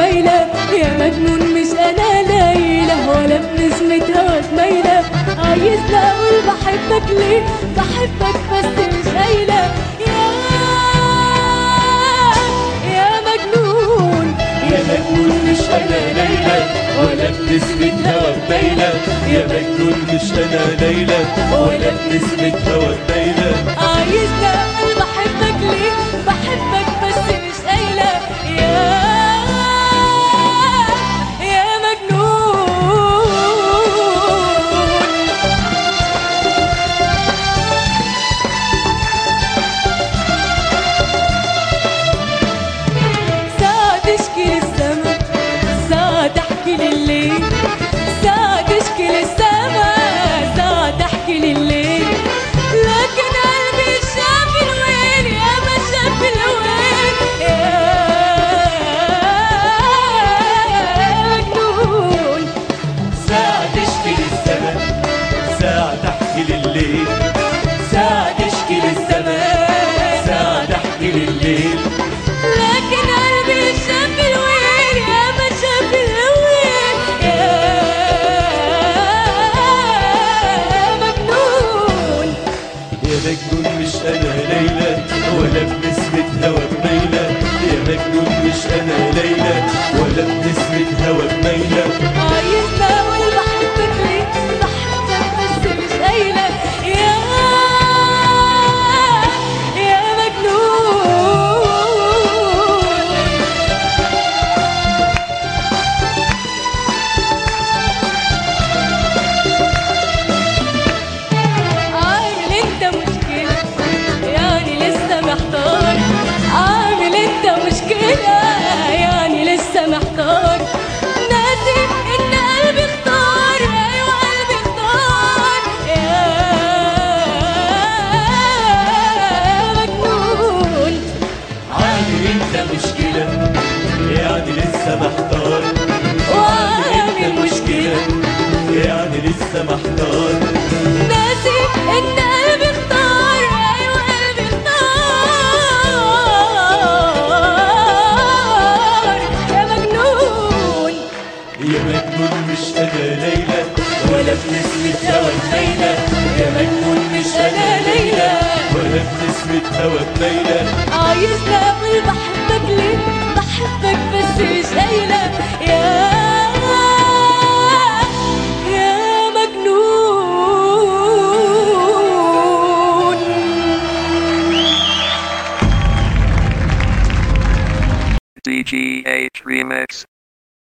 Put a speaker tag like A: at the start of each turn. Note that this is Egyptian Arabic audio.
A: ليلى يا مجنون مش انا ليلى ولا بنسمة هواك ميلة عايزني اقول بحبك ليه بحبك بس مش قايلة يا يا مجنون
B: يا مجنون مش انا ليلى ولا بنسمة هوا بليلى يا مجنون مش انا ليلى ولا بنسمة هوا بليلى
A: عايزني اقول بحبك ليه بحبك بس مش قايلة يا يا مجنون ساعة تشكي للسما ساعة تحكي لليل ساعة تشكي للسما ساعة تحكي لليل لكن قلبي شاف الويل يا ما شاف الويل يا مجنون
B: ساعة تشكي للسما ساعة تحكي لليل ساعة تشكي للسما ساعة تحكي لليل
A: لكن قلبي شاف الويل يا ما شاف الويل يا مجنون
B: يا مجنون مش انا ليلى ولا بنسمة هوا بميلة يا مجنون مش انا ليلى ولا بنسمة هوا بميلة
A: عايزة اقول بحبك ليه بحبك بس مش قايلة يا يا مجنون عامل انت مشكلة يعني لسه محتار عامل انت مشكلة يعني لسه محتار ناسي ان قلبي اختار ايوه قلبي اختار يا مجنون
B: عامل انت مشكلة يعني لسه محتار
A: وعامل مشكلة
B: يعني لسه محتار
A: ناسي ان قلبي اختار ايوه قلبي اختار يا مجنون
B: يا مجنون مش انا ليلى ولا بنسمة هوا بليلى يا مجنون مش انا ليلى ولا بنسمة هوا بليلى
A: عايزني اقول بحبك ليه بحبك بس مش قايله يا يا مجنون
C: DGH Remix